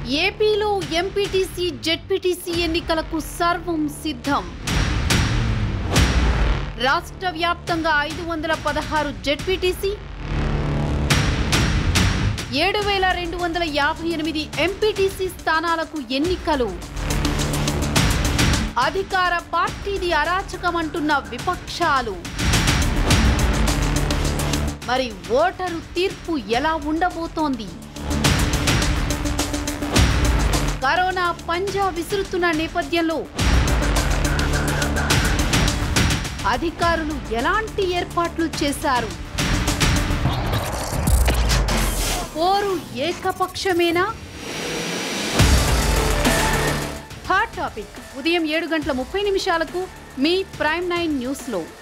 ఏపీలో MPTC ZPTC ఎన్నికలకు సర్వం సిద్ధం రాష్ట్ర వ్యాప్తంగా ఐదు వందల పదహారు జెడ్పీటీసీ ఏడు వేల రెండు వందల యాభై ఎనిమిది ఎంపీటీసీ స్థానాలకు ఎన్నికలు అధికార పార్టీది అరాచకమంటున్న విపక్షాలు మరి ఓటరు తీర్పు ఎలా ఉండబోతోంది కరోనా పంజా విసురుతున్న నేపథ్యంలో అధికారులు ఎలాంటి ఏర్పాట్లు చేశారు పోరు ఏకపక్షమేనా హాట్ టాపిక్ ఉదయం ఏడు గంటల ముప్పై నిమిషాలకు మీ ప్రైమ్ నైన్ న్యూస్లో